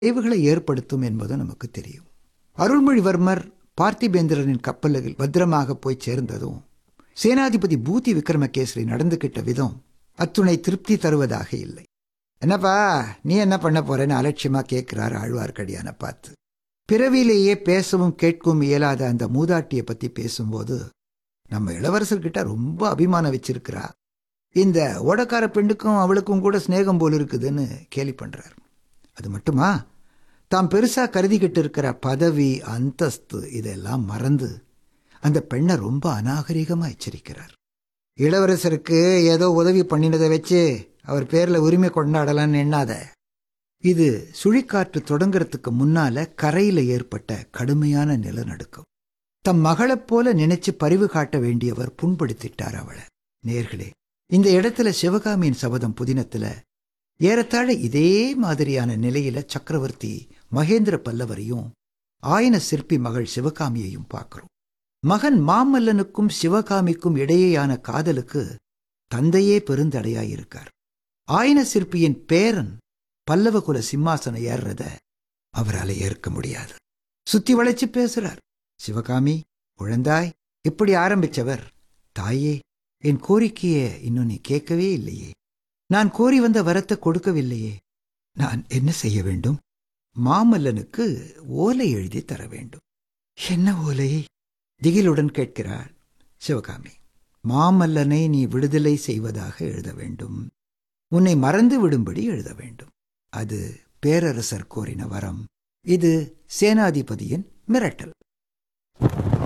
விளைவுகளை ஏற்படுத்தும் என்பதும் நமக்கு தெரியும் அருள்மொழிவர்மர் பார்த்திபேந்திரனின் கப்பலில் பத்திரமாக போய் சேர்ந்ததும் சேனாதிபதி பூதி விக்ரமகேசரி நடந்துகிட்ட விதம் அத்துணை திருப்தி தருவதாக இல்லை என்னப்பா நீ என்ன பண்ண போறேன்னு அலட்சியமா கேட்கிறார் ஆழ்வார்க்கடியான பார்த்து பிறவிலேயே பேசவும் கேட்கவும் இயலாத அந்த மூதாட்டியை பத்தி பேசும்போது நம்ம இளவரசர்கிட்ட ரொம்ப அபிமானம் வச்சிருக்கிறா இந்த ஓடக்கார பெண்ணுக்கும் அவளுக்கும் கூட சிநேகம் போல் இருக்குதுன்னு கேலி பண்றார் அது மட்டுமா தாம் பெருசா கருதிக்கிட்டு இருக்கிற பதவி அந்தஸ்து இதெல்லாம் மறந்து அந்த பெண்ணை ரொம்ப அநாகரிகமா எச்சரிக்கிறார் இளவரசருக்கு ஏதோ உதவி பண்ணினதை வச்சு அவர் பேர்ல உரிமை கொண்டாடலாம்னு எண்ணாத இது சுழிக்காற்று தொடங்குறதுக்கு முன்னால கரையில ஏற்பட்ட கடுமையான நிலநடுக்கம் தம் மகளைப் போல நினைச்சு பரிவு காட்ட வேண்டியவர் புண்படுத்திட்டார் அவளை நேர்களே இந்த இடத்துல சிவகாமியின் சபதம் புதினத்துல ஏறத்தாழ இதே மாதிரியான நிலையில சக்கரவர்த்தி மகேந்திர பல்லவரையும் ஆயன சிற்பி மகள் சிவகாமியையும் பார்க்கிறோம் மகன் மாமல்லனுக்கும் சிவகாமிக்கும் இடையேயான காதலுக்கு தந்தையே பெருந்தடையாயிருக்கார் ஆயன சிற்பியின் பேரன் பல்லவ குல சிம்மாசனம் ஏறுறத அவரால் ஏற்க முடியாது சுத்தி வளைச்சு பேசுறார் சிவகாமி குழந்தாய் இப்படி ஆரம்பிச்சவர் தாயே என் கோரிக்கையை இன்னும் நீ கேட்கவே இல்லையே நான் கோரி வந்த வரத்தை கொடுக்கவில்லையே நான் என்ன செய்ய வேண்டும் மாமல்லனுக்கு ஓலை எழுதி தர வேண்டும் என்ன ஓலை திகிலுடன் கேட்கிறாள் சிவகாமி மாமல்லனை நீ விடுதலை செய்வதாக எழுத வேண்டும் உன்னை மறந்து விடும்படி எழுத வேண்டும் அது பேரரசர் கோரின வரம் இது சேனாதிபதியின் மிரட்டல்